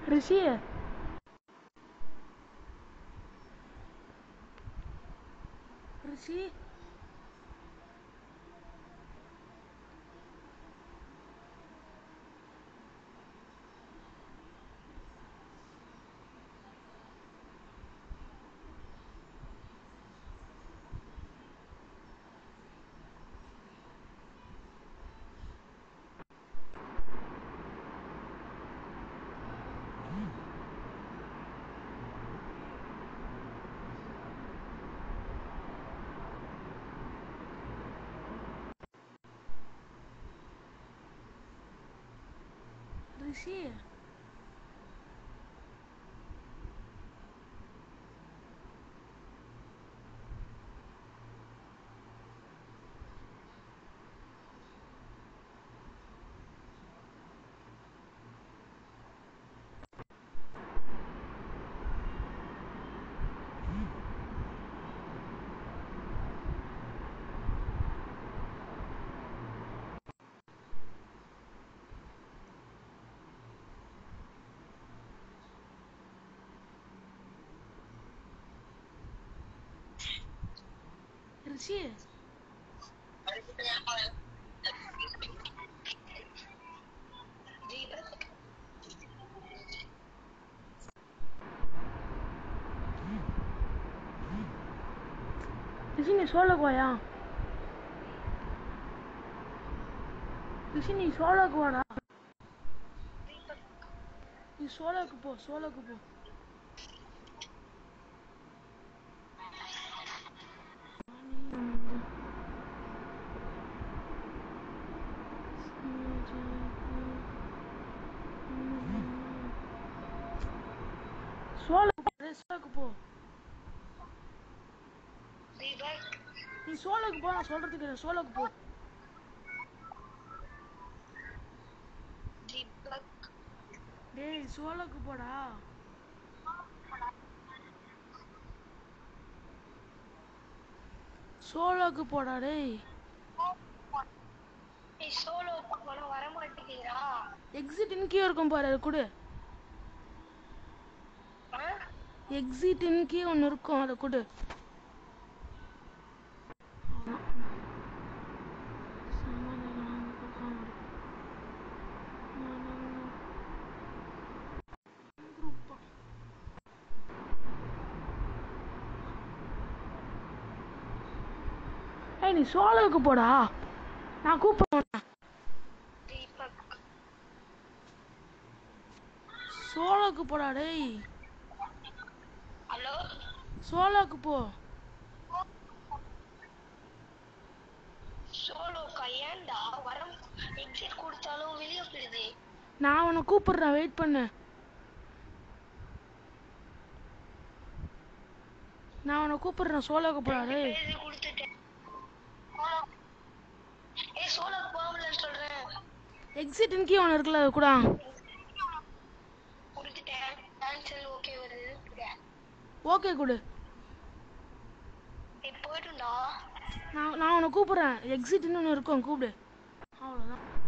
ரிஷி ரிஷி ரிஷி ரிஷி ரிஷி நீ சோலோக்கு வாயா ரிஷி நீ சோலோக்கு வாடா நீ சோலோக்கு போ சோலோக்கு போ சோலோக்கு போ டேய், சோலோக்கு போ நீ சோலோக்கு போ நான் சொல்றதுக்கு இரு, சோலோக்கு போ டேய் சோலோக்கு போடா சோலோக்கு போடா டேய் சோலோ போனா வர மாட்டேங்கிறா எக்ஸிட் இன்கே இருக்கும் பாரு அது கொடு எக்ஸிட் இன்கே ஒன்று இருக்கும் அதை கொடு ஏய் நீ சோலோவுக்கு போடா நான் கூப்பிடுவேன் தீபக் சோலோவுக்கு போடா டேய் ஹலோ சோலோவுக்கு போ சோலோக்கா ஏன்டா வர எக்ஸிட் கொடுத்தாலும் வெளியே போயிடுது நான் உன்னை கூப்பிடுறேன் வெயிட் பண்ணு நான் உன்னை கூப்பிடுறேன் சோலோவுக்கு போடா டேய் பேசி கொடுத்துட்டேன் ஏய் சோலோக்கு போகலன்னு சொல்றேன் எக்ஸிட் இன்கே ஒன்று இருக்குல்ல அது கூட கொடுத்துட்டேன் கேன்சல் ஓகே வருது ஓகே கொடு ஏய் போயிட்டுண்டா நான் நான் உன்னை கூப்பிடுறேன் எக்ஸிட்னு ஒன்று இருக்கும் கூப்பிடு அவ்வளோதான்